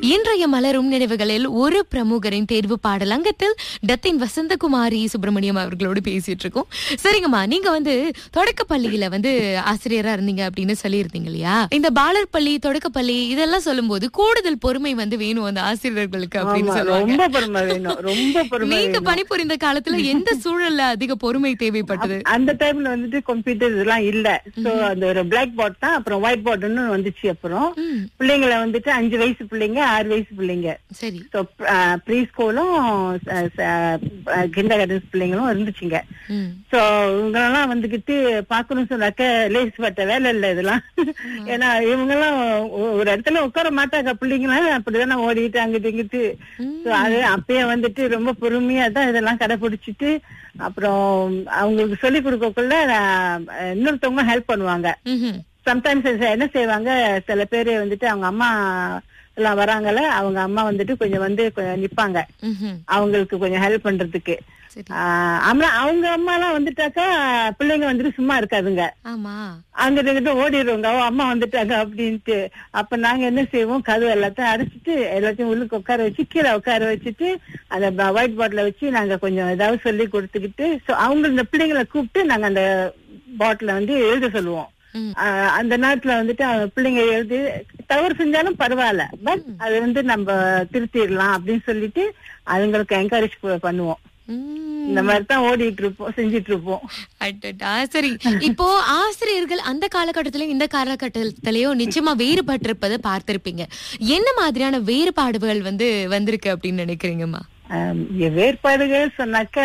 இன்றைய மலரும் நினைவுகளில் ஒரு பிரமுகரின் தேர்வு பாடல் அங்கத்தில் டத்தின் வசந்தகுமாரி சுப்பிரமணியம் அவர்களோடு பேசிட்டு இருக்கோம் சரிங்கம்மா நீங்க வந்து தொடக்க பள்ளியில வந்து ஆசிரியரா இருந்தீங்க அப்படின்னு சொல்லியிருந்தீங்க இல்லையா இந்த பாலர் பள்ளி தொடக்க பள்ளி இதெல்லாம் சொல்லும்போது கூடுதல் பொறுமை வந்து வேணும் அந்த ஆசிரியர்களுக்கு அப்படின்னு ஆமா, சொல்லுவாங்க ரொம்ப பொறுமை வேணும் ரொம்ப பொறுமை நீங்க வேணும். பணிபுரிந்த காலத்துல எந்த சூழல்ல அதிக பொறுமை தேவைப்பட்டது அந்த டைம்ல வந்துட்டு கம்ப்யூட்டர் இதெல்லாம் இல்ல சோ அந்த ஒரு பிளாக் போர்ட் தான் அப்புறம் ஒயிட் போர்டுன்னு வந்துச்சு அப்புறம் ம், பிள்ளைங்களை வந்துட்டு அஞ்சு வயசு பிள்ளைங்க ஆறு வயசு பிள்ளைங்க சரி ஸோ ப்ரீ ஸ்கூலும் கிண்டர் கார்டன்ஸ் பிள்ளைங்களும் இருந்துச்சுங்க ம், சோ இவங்களெல்லாம் வந்துகிட்டு பாக்கணும்னு சொன்னாக்க லேஸ் பட்ட வேலை இல்ல இதெல்லாம் ஏன்னா இவங்கெல்லாம் ஒ- ஒரு இடத்துல உட்கார மாட்டாங்க பிள்ளைங்களாம் அப்படிதானே ஓடிட்டு அங்கிட்டு இங்கிட்டு ம். So, அது அப்பயே வந்துட்டு ரொம்ப பொறுமையா தான் இதெல்லாம் கடைபிடிச்சிட்டு அப்புறம் அவங்களுக்கு சொல்லி கொடுக்கக்குள்ள நான், அஹ், இன்னொருத்தவங்க ஹெல்ப் பண்ணுவாங்க ம்ஹும். சம்டைம்ஸ் என்ன செய்வாங்க சில பேர் வந்துட்டு அவங்க அம்மா எல்லாம் வராங்கல்ல அவங்க அம்மா வந்துட்டு கொஞ்சம் வந்து கொஞ்சம் நிப்பாங்க ம்ஹும். அவங்களுக்கு கொஞ்சம் ஹெல்ப் பண்றதுக்கு சரி ஆஹ் ஆமா அவங்க அம்மா எல்லாம் வந்துட்டாக்கா பிள்ளைங்க வந்துட்டு சும்மா இருக்காதுங்க ஆமா அங்க இங்கிட்டு ஓடிடுவாங்க ஓ அம்மா வந்துட்டாங்க அப்படின்ட்டு அப்ப நாங்க என்ன செய்வோம் கதவு எல்லாத்தையும் அடைச்சிட்டு எல்லாத்தையும் உள்ளுக்கு உட்கார வச்சு கீழே உட்கார வச்சுட்டு அந்த ஒயிட் பாட்டில வச்சு நாங்க கொஞ்சம் ஏதாவது சொல்லி கொடுத்துக்கிட்டு சோ அவங்க இந்த பிள்ளைங்களை கூப்பிட்டு நாங்க அந்த பாட்டில வந்து எழுத சொல்லுவோம் ம். ஆஹ் அந்த நேரத்துல வந்துட்டு அவங்க பிள்ளைங்க எழுதி தவறு செஞ்சாலும் பரவாயில்ல பட் அது வந்து நம்ம திருத்திடலாம் அப்படின்னு சொல்லிட்டு அதுங்களுக்கு என்கரேஜ் பண்ணுவோம் ம். இந்த மாதிரி தான் ஓடிட்டு இருப்போம் செஞ்சிட்டு இருப்போம் அடடா, சரி இப்போ ஆசிரியர்கள் அந்த காலகட்டத்திலயும் இந்த காலகட்டத்திலயும் நிச்சயமா வேறுபட்டிருப்பதை பார்த்திருப்பீங்க என்ன மாதிரியான வேறுபாடுகள் வந்து வந்திருக்கு அப்படின்னு நினைக்கிறீங்கம்மா ஆம், இங்க வேறுபாடுகள் சொன்னாக்க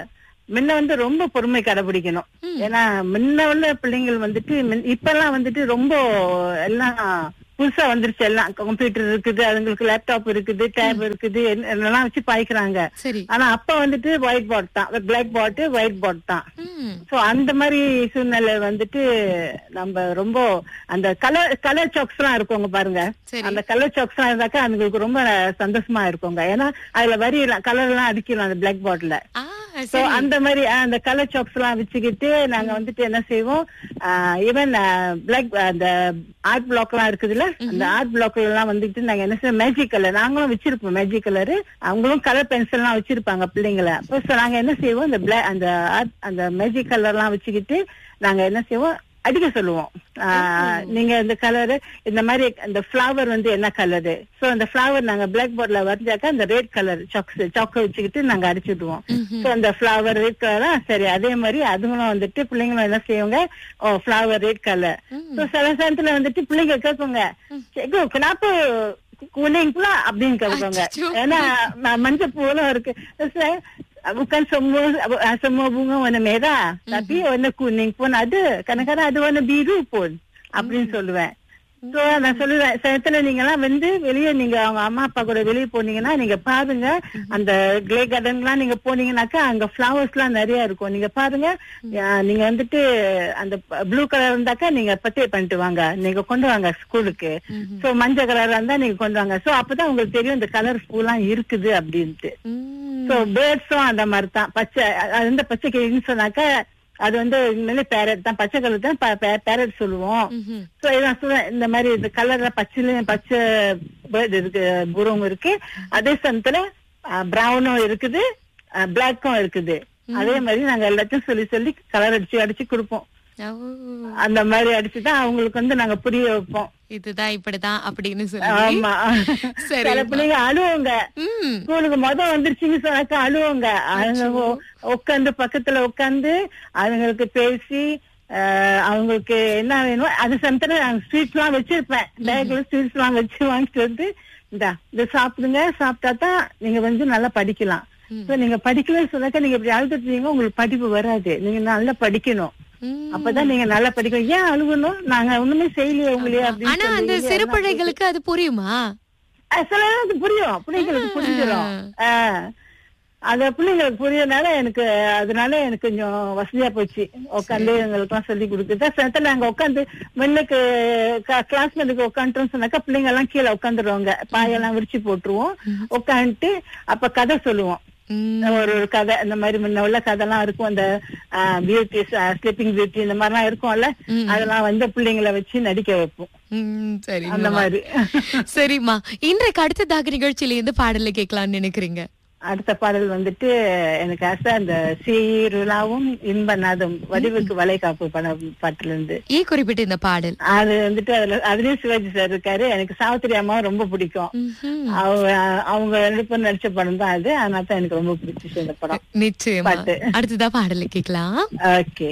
முன்ன வந்து ரொம்ப பொறுமை கடைபிடிக்கணும் ஏன்னா முன்ன உள்ள பிள்ளைங்கள் வந்துட்டு முன்- இப்பெல்லாம் வந்துட்டு ரொம்ப எல்லாம் புதுசா வந்துருச்சு எல்லாம் கம்ப்யூட்டர் இருக்குது அதுங்களுக்கு லேப்டாப் இருக்குது டேப் இருக்குது என்ன- என்னெல்லாம் வச்சு பாய்க்கிறாங்க சரி ஆனா அப்ப வந்துட்டு ஒயிட் போர்ட் தான் பிளாக் போர்டு ஒயிட் போர்ட் தான் ம், சோ அந்த மாதிரி சூழ்நிலை வந்துட்டு நம்ம ரொம்ப அந்த கலர் கலர் சாக்ஸ் எல்லாம் இருக்குங்க பாருங்க சரி அந்த கலர் சாக்ஸ் எல்லாம் இருந்தாக்கா அதுங்களுக்கு ரொம்ப சந்தோஷமா இருக்குங்க ஏன்னா அதுல வரி கலர் எல்லாம் அடிக்கலாம் அந்த பிளாக் போர்ட்ல ஆ சோ சரி அந்த மாதிரி ஆஹ், அந்த கலர் சாக்ஸ் எல்லாம் வச்சுக்கிட்டு நாங்க வந்துட்டு என்ன செய்வோம் ஈவன் பிளாக் அந்த ஆர்ட் பிளாக் எல்லாம் இருக்குதுல்ல அந்த ஆர்ட் பிளாக்ல எல்லாம் வந்துட்டு நாங்க என்ன செய்வோம் மேஜிக் கலர் நாங்களும் வச்சிருப்போம் மேஜிக் கலர் அவங்களும் கலர் பென்சில் எல்லாம் வச்சிருப்பாங்க பிள்ளைங்களை அப்போ so நாங்க என்ன செய்வோம் அந்த பிளாக் அந்த art அந்த மேஜிக் கலர் எல்லாம் வச்சுக்கிட்டு நாங்க என்ன செய்வோம் அடிக்க சொல்லுவோம் ஆஹ், நீங்க இந்த கலரு இந்த மாதிரி இந்த ஃபிளவர் வந்து என்ன கலரு சோ அந்த ஃபிளவர் நாங்க பிளாக் போர்ட்ல வரைஞ்சாக்கா அந்த ரெட் கலர் சாக்ஸ் சாக்க வச்சுக்கிட்டு நாங்க அடிச்சுடுவோம் சோ அந்த ஃபிளவர் ரெட் கலரா சரி அதே மாதிரி அதுங்களும் வந்துட்டு பிள்ளைங்களும் என்ன செய்வாங்க ஓ ஃபிளவர் ரெட் கலர் சோ சில சமயத்துல வந்துட்டு பிள்ளைங்க கேட்குங்க "செக்கு, kenapa kuning pula அப்படின்னு கேட்பாங்க அச்சச்சோ. ஏன்னா ம- மஞ்சள் பூவெல்லாம் இருக்கு Saya, bukan semua uh, semua bunga warna merah tapi warna kuning pun ada kadang-kadang ada warna biru pun அப்படின்னு சொல்லுவேன் சோ நான் சொல்லுவேன் சமயத்துல நீங்க எல்லாம் வந்து வெளியே நீங்க அவங்க அம்மா அப்பா கூட வெளியே போனீங்கன்னா நீங்க பாருங்க அந்த கிளே கார்டன் எல்லாம் நீங்க போனீங்கன்னாக்கா அங்க ஃபிளவர்ஸ் எல்லாம் நிறைய இருக்கும் நீங்க பாருங்க அஹ், நீங்க வந்துட்டு அந்த ப்ளூ கலர் இருந்தாக்கா நீங்க பர்ச்சேஸ் பண்ணிட்டு வாங்க நீங்க கொண்டு வாங்க ஸ்கூலுக்கு சோ மஞ்சள் கலர் இருந்தா நீங்க கொண்டு வாங்க சோ அப்பதான் உங்களுக்கு தெரியும் இந்த கலர் பூலாம் இருக்குது அப்படின்ட்டு ம், சோ பேர்ட்ஸும் அந்த மாதிரி தான் பச்சை அ- அது வந்து பச்சை கிளின்னு சொன்னாக்க அது வந்து உண்மையிலே பேரட் தான் பச்சை கலர் தான் பேரட் சொல்லுவோம் ம்ஹும். சோ இதான் சொல்றேன் இந்த மாதிரி இந்த கலர்ல பச்சையிலயும் பச்சை பேர்ட் இருக்கு குருவும் இருக்கு அதே சமயத்துல பிரவுனும் இருக்குது பிளாக்கும் இருக்குது அதே மாதிரி நாங்க எல்லாத்தையும் சொல்லி சொல்லி கலர் அடிச்சு அடிச்சு கொடுப்போம் ஓ, அந்த மாதிரி அடிச்சுதான் அவங்களுக்கு வந்து நாங்க புரிய வைப்போம் இதுதான் இப்படிதான் அப்படின்னு சொல்லி ஆமா சரி சில பிள்ளைங்க அழுவுங்க ம் ஸ்கூலுக்கு முத வந்துருச்சுன்னு சொன்னாக்கா அழுவுங்க அவங்க உட்காந்து பக்கத்துல உட்காந்து அதுங்களுக்கு பேசி ஆஹ், அவங்களுக்கு என்ன வேணும் அது சமயத்துல நாங்க ஸ்வீட்ஸ் எல்லாம் வச்சிருப்பேன் பேக்ல ஸ்வீட்ஸ் எல்லாம் வச்சு வாங்கிட்டு வந்து இந்தா இதை சாப்பிடுங்க சாப்பிட்டா தான் நீங்க வந்து நல்லா படிக்கலாம் So, நீங்க படிக்கலன்னு சொன்னாக்கா நீங்க இப்படி அழுதுட்டு இருந்தீங்கன்னா உங்களுக்கு படிப்பு வராது நீங்க நல்லா படிக்கணும் ம். அப்பதான் நீங்க நல்லா படிக்கணும் ஏன் அழுகணும் நாங்க ஒண்ணுமே செய்யலையே உங்களையே அப்படின்னு ஆனா அந்த சொல்லுவீங்க. சிறு பிள்ளைகளுக்கு அது புரியுமா அஹ் சில நேரம் அது புரியும் பிள்ளைங்களுக்கு புரிஞ்சிடும் ஆஹ் அந்த பிள்ளைங்களுக்கு புரியறதுனால எனக்கு அதனால எனக்கு கொஞ்சம் வசதியா போச்சு உட்காந்து எங்களுக்கு எல்லாம் சொல்லி கொடுக்குது சமயத்துல நாங்க உட்காந்து முன்னுக்கு கிளாஸ்மேட்டுக்கு உட்காந்துட்டோம் சொன்னாக்கா பிள்ளைங்க எல்லாம் கீழே உட்காந்துருவாங்க பாயெல்லாம் விரிச்சு போட்டுருவோம் உட்காந்துட்டு அப்ப கதை சொல்லுவோம் ம், ஒரு ஒரு கதை இந்த மாதிரி முன்ன உள்ள கதைலாம் இருக்கும் அந்த பியூட்டி ஸ்லிப்பிங் பியூட்டி இந்த மாதிரிலாம் இருக்கும்ல அதெல்லாம் வந்து பிள்ளைங்களை வச்சு நடிக்க வைப்போம் ம், சரிங்க அந்த மாதிரி சரிம்மா இன்றைக்கு அடுத்ததாக நிகழ்ச்சியில எந்த பாடலை கேட்கலாம்னு நினைக்கிறீங்க அடுத்த பாடல் வந்துட்டு எனக்கு ஆசை அந்த சீருலாவும் இன்ப நாதம் வடிவுக்கு வளைகாப்பு படம் பாட்டுல இருந்து ஏன் குறிப்பிட்ட இந்த பாடல் அது வந்துட்டு அதுல அதுலயும் சிவாஜி சார் இருக்காரு எனக்கு சாவித்திரி அம்மாவும் ரொம்ப பிடிக்கும் ம்ஹும். அவங்க அவங்க ரெண்டு பேரும் நடிச்ச படம் தான் அது அதனால தான் எனக்கு ரொம்ப பிடிச்சிச்சு இந்த படம் நிச்சயமா பாட்டு. அடுத்ததா பாடலை கேட்கலாம் ஓகே